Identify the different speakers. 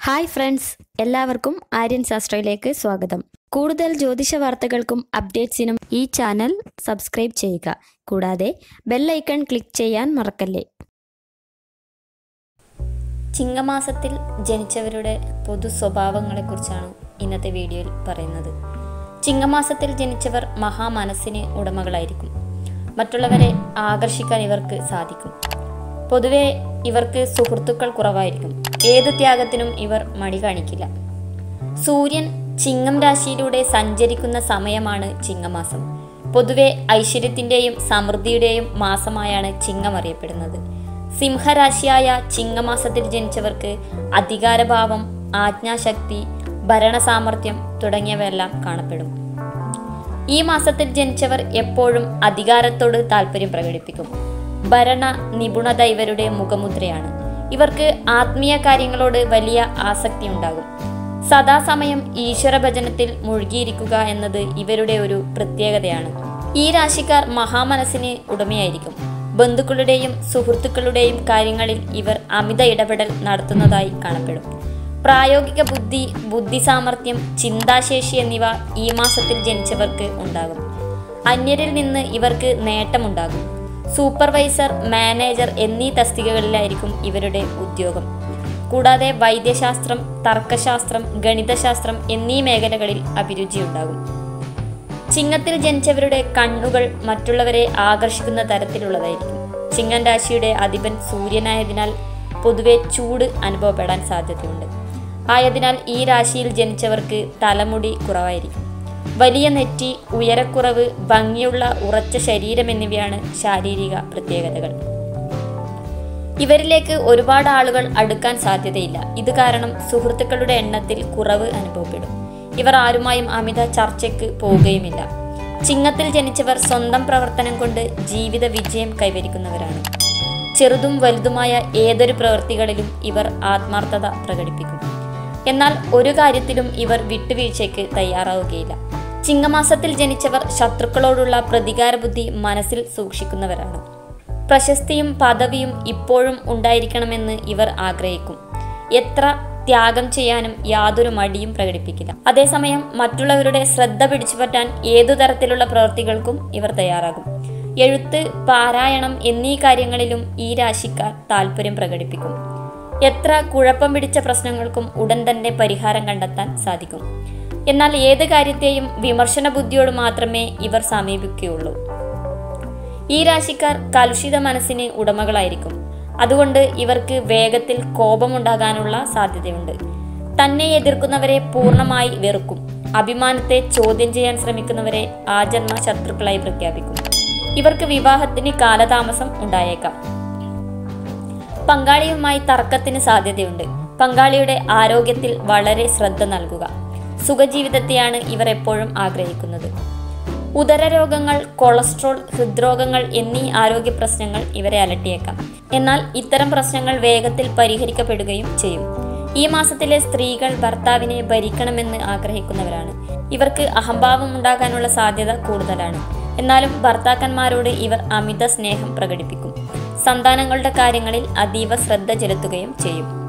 Speaker 1: hi friends എല്ലാവർക്കും ആര്യൻ ശാസ്ത്രയിലേക്ക് സ്വാഗതം കൂടുതൽ ജ്യോതിഷ വാർത്തകൾക്കും അപ്ഡേറ്റ്സിനും ഈ ചാനൽ സബ്സ്ക്രൈബ് ചെയ്യുക കൂടാതെ ബെല്ലൈക്കൺ ക്ലിക്ക് ചെയ്യാൻ മറക്കല്ലേ ചിങ്ങമാസത്തിൽ ജനിച്ചവരുടെ പൊതു സ്വഭാവങ്ങളെക്കുറിച്ചാണ് ഇന്നത്തെ വീഡിയോയിൽ പറയുന്നത് ചിങ്ങമാസത്തിൽ ജനിച്ചവർ മഹാമനസ്സിന് ഉടമകളായിരിക്കും മറ്റുള്ളവരെ ആകർഷിക്കാൻ ഇവർക്ക് സാധിക്കും പൊതുവെ ഇവർക്ക് സുഹൃത്തുക്കൾ കുറവായിരിക്കും ഏത് ത്യാഗത്തിനും ഇവർ മടി കാണിക്കില്ല സൂര്യൻ ചിങ്ങം രാശിയിലൂടെ സഞ്ചരിക്കുന്ന സമയമാണ് ചിങ്ങമാസം പൊതുവെ ഐശ്വര്യത്തിൻ്റെയും സമൃദ്ധിയുടെയും മാസമായാണ് ചിങ്ങം അറിയപ്പെടുന്നത് സിംഹരാശിയായ ചിങ്ങമാസത്തിൽ ജനിച്ചവർക്ക് അധികാരഭാവം ആജ്ഞാശക്തി ഭരണസാമർഥ്യം തുടങ്ങിയവയെല്ലാം കാണപ്പെടും ഈ മാസത്തിൽ ജനിച്ചവർ എപ്പോഴും അധികാരത്തോട് താല്പര്യം പ്രകടിപ്പിക്കും ഭരണ നിപുണത ഇവരുടെ മുഖമുദ്രയാണ് ഇവർക്ക് ആത്മീയ കാര്യങ്ങളോട് വലിയ ആസക്തി ഉണ്ടാകും സദാസമയം ഈശ്വര ഭജനത്തിൽ മുഴുകിയിരിക്കുക എന്നത് ഇവരുടെ ഒരു പ്രത്യേകതയാണ് ഈ രാശിക്കാർ മഹാമനസ്സിന് ഉടമയായിരിക്കും ബന്ധുക്കളുടെയും സുഹൃത്തുക്കളുടെയും കാര്യങ്ങളിൽ ഇവർ അമിത ഇടപെടൽ നടത്തുന്നതായി കാണപ്പെടും പ്രായോഗിക ബുദ്ധി ബുദ്ധി സാമർഥ്യം ചിന്താശേഷി എന്നിവ ഈ മാസത്തിൽ ജനിച്ചവർക്ക് ഉണ്ടാകും അന്യരിൽ നിന്ന് ഇവർക്ക് നേട്ടമുണ്ടാകും സൂപ്പർവൈസർ മാനേജർ എന്നീ തസ്തികകളിലായിരിക്കും ഇവരുടെ ഉദ്യോഗം കൂടാതെ വൈദ്യശാസ്ത്രം തർക്കശാസ്ത്രം ഗണിതശാസ്ത്രം എന്നീ മേഖലകളിൽ അഭിരുചിയുണ്ടാകും ചിങ്ങത്തിൽ ജനിച്ചവരുടെ കണ്ണുകൾ മറ്റുള്ളവരെ ആകർഷിക്കുന്ന തരത്തിലുള്ളതായിരിക്കും ചിങ്ങൻ രാശിയുടെ അധിപൻ സൂര്യനായതിനാൽ പൊതുവെ ചൂട് അനുഭവപ്പെടാൻ സാധ്യതയുണ്ട് ആയതിനാൽ ഈ രാശിയിൽ ജനിച്ചവർക്ക് തലമുടി കുറവായിരിക്കും വലിയ നെറ്റി ഉയരക്കുറവ് ഭംഗിയുള്ള ഉറച്ച ശരീരം എന്നിവയാണ് ശാരീരിക പ്രത്യേകതകൾ ഇവരിലേക്ക് ഒരുപാട് ആളുകൾ അടുക്കാൻ സാധ്യതയില്ല ഇത് കാരണം സുഹൃത്തുക്കളുടെ എണ്ണത്തിൽ കുറവ് അനുഭവപ്പെടും ഇവർ ആരുമായും അമിത ചർച്ചയ്ക്ക് പോവുകയുമില്ല ചിങ്ങത്തിൽ ജനിച്ചവർ സ്വന്തം പ്രവർത്തനം കൊണ്ട് ജീവിത വിജയം കൈവരിക്കുന്നവരാണ് ചെറുതും വലുതുമായ ഏതൊരു പ്രവൃത്തികളിലും ഇവർ ആത്മാർത്ഥത പ്രകടിപ്പിക്കും എന്നാൽ ഒരു കാര്യത്തിലും ഇവർ വിട്ടുവീഴ്ചയ്ക്ക് തയ്യാറാവുകയില്ല ചിങ്ങമാസത്തിൽ ജനിച്ചവർ ശത്രുക്കളോടുള്ള പ്രതികാര ബുദ്ധി മനസ്സിൽ സൂക്ഷിക്കുന്നവരാണ് പ്രശസ്തിയും പദവിയും ഇപ്പോഴും ഉണ്ടായിരിക്കണമെന്ന് ഇവർ ആഗ്രഹിക്കും എത്ര ത്യാഗം ചെയ്യാനും യാതൊരു മടിയും പ്രകടിപ്പിക്കില്ല അതേസമയം മറ്റുള്ളവരുടെ ശ്രദ്ധ പിടിച്ചുപറ്റാൻ ഏതു തരത്തിലുള്ള പ്രവൃത്തികൾക്കും ഇവർ തയ്യാറാകും എഴുത്ത് പാരായണം എന്നീ കാര്യങ്ങളിലും ഈ രാശിക്കാർ താല്പര്യം പ്രകടിപ്പിക്കും എത്ര കുഴപ്പം പിടിച്ച പ്രശ്നങ്ങൾക്കും ഉടൻ തന്നെ പരിഹാരം കണ്ടെത്താൻ സാധിക്കും എന്നാൽ ഏത് കാര്യത്തെയും വിമർശന ബുദ്ധിയോട് മാത്രമേ ഇവർ സമീപിക്കുകയുള്ളൂ ഈ രാശിക്കാർ കലുഷിത മനസ്സിന് ഉടമകളായിരിക്കും അതുകൊണ്ട് ഇവർക്ക് വേഗത്തിൽ കോപമുണ്ടാകാനുള്ള സാധ്യതയുണ്ട് തന്നെ എതിർക്കുന്നവരെ പൂർണ്ണമായി വെറുക്കും അഭിമാനത്തെ ചോദ്യം ചെയ്യാൻ ശ്രമിക്കുന്നവരെ ആജന്മ ശത്രുക്കളായി പ്രഖ്യാപിക്കും ഇവർക്ക് വിവാഹത്തിന് കാലതാമസം ഉണ്ടായേക്കാം പങ്കാളിയുമായി തർക്കത്തിന് സാധ്യതയുണ്ട് പങ്കാളിയുടെ ആരോഗ്യത്തിൽ വളരെ ശ്രദ്ധ നൽകുക സുഖജീവിതത്തെയാണ് ഇവർ എപ്പോഴും ആഗ്രഹിക്കുന്നത് ഉദരരോഗങ്ങൾ കൊളസ്ട്രോൾ ഹൃദ്രോഗങ്ങൾ എന്നീ ആരോഗ്യ പ്രശ്നങ്ങൾ ഇവരെ അലട്ടിയേക്കാം എന്നാൽ ഇത്തരം പ്രശ്നങ്ങൾ വേഗത്തിൽ പരിഹരിക്കപ്പെടുകയും ചെയ്യും ഈ മാസത്തിലെ സ്ത്രീകൾ ഭർത്താവിനെ ഭരിക്കണമെന്ന് ആഗ്രഹിക്കുന്നവരാണ് ഇവർക്ക് അഹംഭാവം ഉണ്ടാകാനുള്ള സാധ്യത കൂടുതലാണ് എന്നാലും ഭർത്താക്കന്മാരോട് ഇവർ അമിത സ്നേഹം പ്രകടിപ്പിക്കും സന്താനങ്ങളുടെ കാര്യങ്ങളിൽ അതീവ ശ്രദ്ധ ചെലുത്തുകയും ചെയ്യും